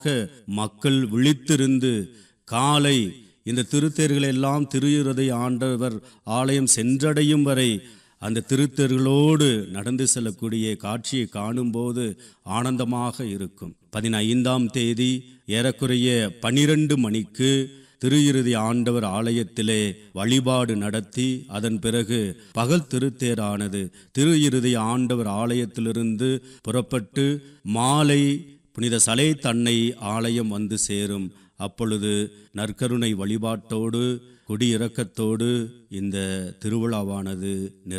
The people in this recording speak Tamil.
மக்கள் விழித்திருந்து காலை இந்த திருத்தேர்கள் எல்லாம் திருஇருதை ஆண்டவர் ஆலயம் சென்றடையும் வரை அந்த திருத்தேர்களோடு நடந்து செல்லக்கூடிய காட்சியை காணும்போது ஆனந்தமாக இருக்கும் பதினைந்தாம் தேதி ஏறக்குறைய பனிரெண்டு மணிக்கு திரு இறுதி ஆண்டவர் ஆலயத்திலே வழிபாடு நடத்தி அதன் பிறகு பகல் திருத்தேரானது திரு இறுதி ஆண்டவர் ஆலயத்திலிருந்து புறப்பட்டு மாலை புனித சலை தன்னை ஆலயம் வந்து சேரும் அப்பொழுது நற்கருணை வழிபாட்டோடு கொடியிறக்கத்தோடு இந்த திருவிழாவானது நிறைவு